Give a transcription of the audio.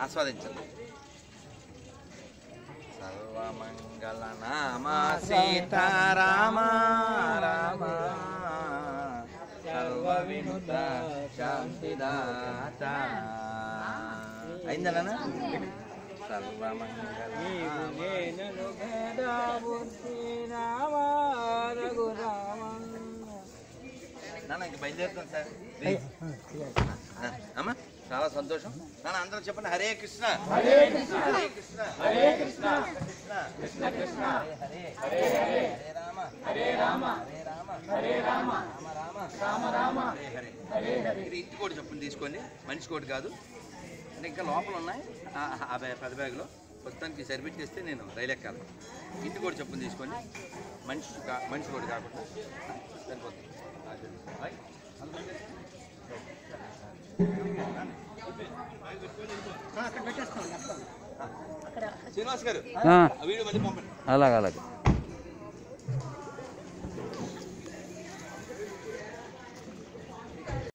ఆస్వాదించండి సర్వమంగళ నామ సీతారామ రామ సర్వ వినుత శాంతిదాత అయిందా నాన్న? సర్వమంగళ నాన్న ఇంక బయలుదేరుతాం సార్ ప్లీజ్. ఆ, అమ్మా చాలా సంతోషం నాన్న అందరూ చెప్పండి హరే కృష్ణ హరే కృష్ణ హరే కృష్ణ హరే కృష్ణ కృష్ణ కృష్ణ కృష్ణ హరే హరే హరే హరే రామ హరే రామ హరే రామ హరే రామ రామ రామ రామ రామ హరే హరే హరే హరే ఇది ఇంటి కోటి చెప్పులు తీసుకోండి మనిషి కోటి కాదు అంటే ఇంకా లోపల ఉన్నాయి ఆ ఆ బ్యా- పెద్ద బ్యాగ్లో ప్రస్తుతానికి సర్వీస్ చేస్తే నేను రైలు ఎక్కాలి ఇంటి కోటి చెప్పులు తీసుకోండి మనిషి కా- మనిషి కోటి కాకుండా సరిపోతుంది బాయ్. శ్రీనివాస్ గారు ఆ, ఆ వీడియో మళ్ళీ పంపండి అలాగే అలాగే